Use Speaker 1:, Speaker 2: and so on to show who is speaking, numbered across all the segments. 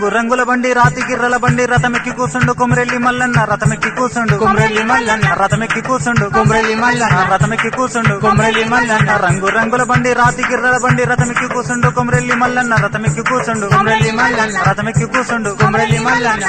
Speaker 1: రంగు రంగుల బండి రాతి గిర్రల బండి రథమెక్కి కూసుండు కొమరెల్లి మల్లన్న రథమెక్కి కూసుండు
Speaker 2: కొమరెల్లి మల్లన్న
Speaker 1: రథమెక్కి కూసుండు
Speaker 2: కొమరెల్లి మల్లన్న
Speaker 1: రథమెక్కి కూసుండు
Speaker 2: కొమరెల్లి మల్లన్న
Speaker 1: రంగు రంగుల బండి రాతి గిర్రల బండి రథమెక్కి కూసుండు కొమరెల్లి మల్లన్న రథమెక్కి కూసుండు
Speaker 2: కొమరెల్లి మల్లన్న
Speaker 1: రథమెక్కి కూసుండు
Speaker 2: కొమరెల్లి మల్లన్న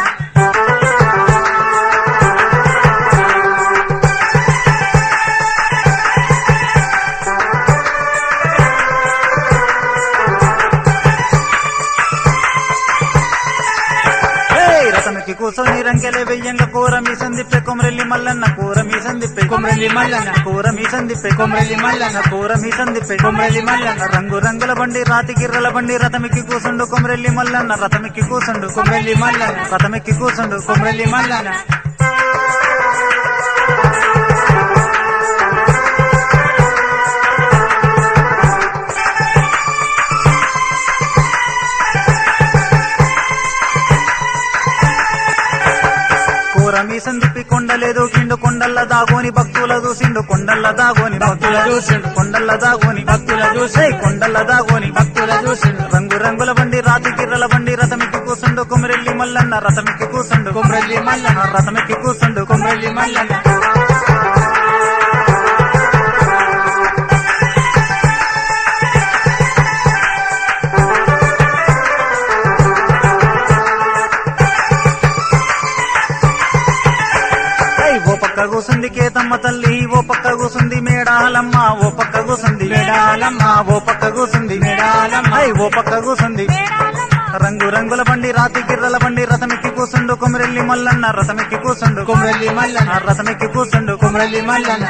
Speaker 1: ఏయ్ రథమెక్కి కూసోని రంకెలే వెయ్యంగ కూర మీ సందిప్పే కొమరెల్లి మల్లన్న కూర మీ సందిప్పే
Speaker 2: కొమరెల్లి మల్లన్న
Speaker 1: కూర మీ సందిప్పే
Speaker 2: కొమరెల్లి మల్లన్న
Speaker 1: కూర మీ సందిప్పే
Speaker 2: కొమరెల్లి మల్లన్న
Speaker 1: రంగు రంగుల బండి రాతి గిర్రల బండి రథమెక్కి కూసుండు కొమరెల్లి మల్లన్న రథమెక్కి కూసుండు
Speaker 2: కొమరెల్లి మల్లన్న
Speaker 1: రథమెక్కి కూసుండు
Speaker 2: కొమరెల్లి మల్లన్న
Speaker 1: కూర మీ సందిప్పి కొండలేదు కిండు కొండల్ల దాగోని భక్తుల చూసిండు కొండల్ల దాగోని
Speaker 2: భక్తుల చూసిండు.
Speaker 1: కొండల్ల దాగోని
Speaker 2: భక్తుల చూసిండు.
Speaker 1: ఏయ్ కొండల్ల దాగోని
Speaker 2: భక్తుల చూసిండు.
Speaker 1: రంగు రంగుల బండి రాతి గిర్రల బండి రథమెక్కి కూసుండు కొమరెల్లి మల్లన్న రథమెక్కి కూసుండు
Speaker 2: కొమరెల్లి మల్లన్న
Speaker 1: రథమెక్కి కూసుండు
Speaker 2: కొమరెల్లి మల్లన్న
Speaker 1: ఏయ్ ఓ పక్క కూసుంది కేతమ్మ తల్లి ఓ పక్క కూసుంది మేడాలమ్మ ఓ పక్క కూసుంది
Speaker 2: మేడాలమ్మ.
Speaker 1: ఓ పక్క కూసుంది
Speaker 2: మేడాలమ్మ.
Speaker 1: ఏయ్ ఓ పక్క కూసుంది రంగు రంగుల బండి రాతి గిర్రల బండి రథమెక్కి కూసుండు కొమరెల్లి మల్లన్న రథమెక్కి కూసుండు
Speaker 2: కొమరెల్లి మల్లన్న
Speaker 1: ఆ రథమెక్కి కూసుండు
Speaker 2: కొమరెల్లి మల్లన్న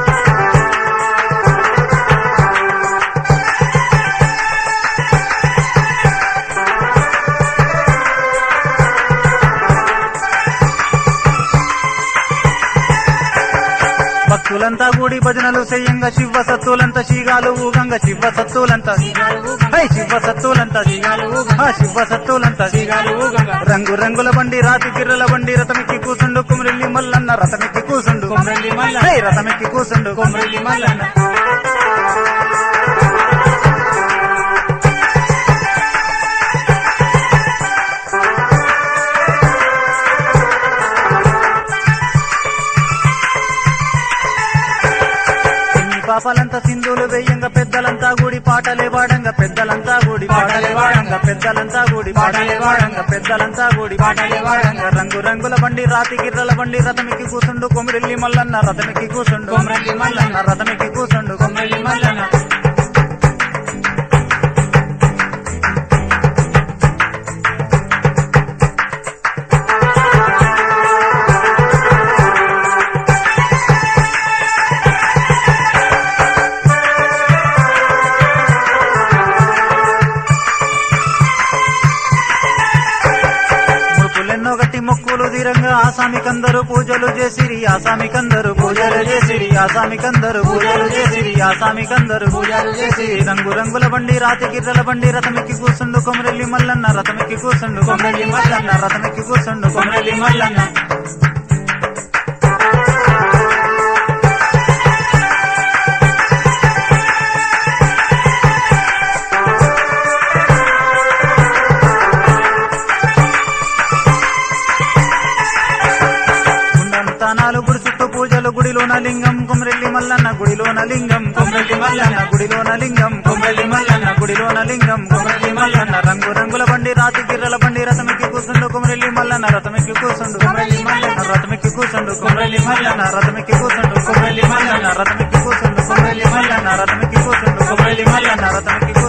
Speaker 1: భక్తులంతా కూడి భజనలు చెయ్యంగా శివ సత్తులంతా శీగాలు ఊగంగా శివ సత్తులంతా హై శివ సత్తులంతా
Speaker 2: శీగాలు ఊగంగా.
Speaker 1: ఆ శివ సత్తులంతా
Speaker 2: శీగాలు ఊగంగా.
Speaker 1: రంగు రంగుల బండి రాతి గిర్రల బండి రథమెక్కి కూసుండు కుమరెల్లి మల్లన్న రథమెక్కి కూసుండు
Speaker 2: కొమరెల్లి మల్లన్న.
Speaker 1: హై రథమెక్కి కూసుండు
Speaker 2: కొమరెల్లి మల్లన్న
Speaker 1: ఎన్ని పాపాలంతా సింధులు వేయంగా పెద్దలంతా కూడి పాటలే వాడంగా పెద్దలంతా కూడి
Speaker 2: పాటలే వాడంగా.
Speaker 1: పెద్దలంతా కూడి
Speaker 2: పాటలే వాడంగా.
Speaker 1: పెద్దలంతా కూడి
Speaker 2: పాటలే వాడంగా.
Speaker 1: రంగు రంగుల బండి రాతి గిర్రల బండి రథమికి కూసుండు కొమిరెల్లి మల్లన్న రథమికి కూసుండు
Speaker 2: కొమరెల్లి మల్లన్న.
Speaker 1: రథమికి కూసుండు
Speaker 2: కొమరెల్లి మల్లన్న
Speaker 1: ముడుపులెన్నో గట్టి మొక్కులు తీరంగా ఆసామికందరూ పూజలు చేసిరి ఆసామికందరూ పూజలు చేసిరి ఆసామికందరూ పూజలు చేసిరి ఆసామికందరూ
Speaker 2: పూజలు చేసిరి.
Speaker 1: రంగు రంగుల బండి రాతి గిర్రల బండి రథమికి కూసుండు కొమరెల్లి మల్లన్న రథమికి కూసుండు
Speaker 2: కొమరెల్లి మల్లన్న.
Speaker 1: రథమికి కూసుండు
Speaker 2: కొమరెల్లి మల్లన్న
Speaker 1: తానాలు గుడి చుట్టూ పూజలు గుడిలోన లింగం కొమరెల్లి మల్లన్న గుడిలోన లింగం
Speaker 2: కొమరెల్లి మల్లన్న.
Speaker 1: గుడిలోన లింగం
Speaker 2: కొమరెల్లి మల్లన్న.
Speaker 1: గుడిలోన లింగం
Speaker 2: కొమరెల్లి మల్లన్న.
Speaker 1: రంగు రంగుల బండి రాతి గిర్రల బండి రథమికి కూసుండు కొమరెల్లి మల్లన్న రథమికి కూసుండు
Speaker 2: కొమరెల్లి మల్లన్న.
Speaker 1: రథమికి కూసుండు
Speaker 2: కొమరెల్లి మల్లన్న.
Speaker 1: రథమికి కూసుండు
Speaker 2: కొమరెల్లి మల్లన్న.
Speaker 1: రథమికి కూసుండు
Speaker 2: కొమరెల్లి మల్లన్న.
Speaker 1: రథమికి కూసుండు
Speaker 2: కొమరెల్లి మల్లన్న.
Speaker 1: రథమికి